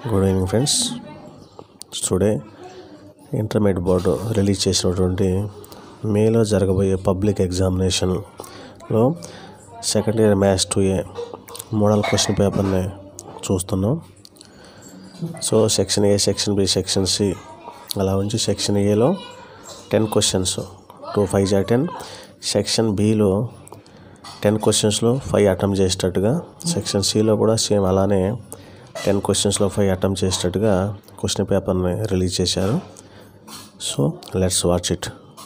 good evening friends today intermediate board release చేసినటువంటి మేలో జరగబోయే పబ్లిక్ ఎగ్జామినేషన్లో second year maths two A model question పేపర్ని చూస్తున్నాం so section A section B section C అలా ఉంచి సెక్షన్ ఏలో టెన్ క్వశ్చన్స్ టూ ఫైవ్ జా టెన్ సెక్షన్ బిలో టెన్ క్వశ్చన్స్లో ఫైవ్ అటెంప్ట్ చేసేటట్టుగా సెక్షన్ సిలో కూడా సేమ్ అలానే టెన్ క్వశ్చన్స్లో ఫైవ్ అటెంప్ట్ చేసేటట్టుగా క్వశ్చన్ పేపర్ని రిలీజ్ చేశారు so let's watch it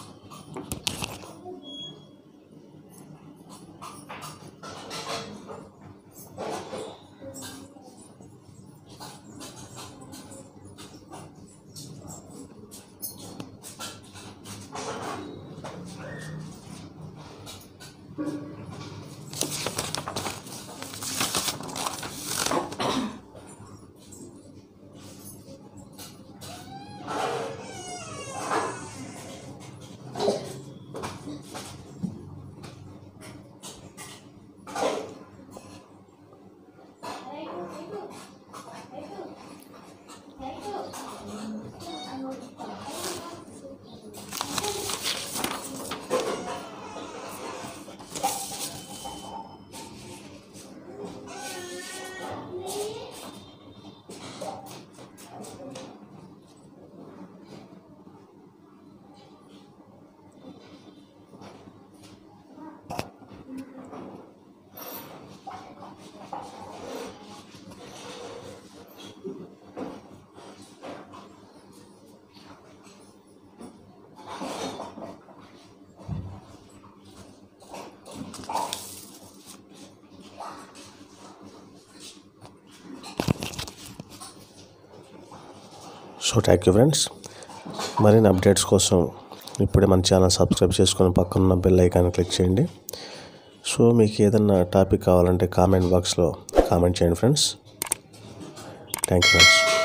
so thank you friends మరిన్ని అప్డేట్స్ కోసం ఇప్పుడే మన ఛానల్ సబ్స్క్రైబ్ చేసుకొని పక్కన ఉన్న బెల్ ఐకాన్ క్లిక్ చేయండి సో మీకు ఏదన్నా టాపిక్ కావాలంటే కామెంట్ బాక్స్లో కామెంట్ చేయండి ఫ్రెండ్స్ థ్యాంక్ యూ ఫ్రెండ్స్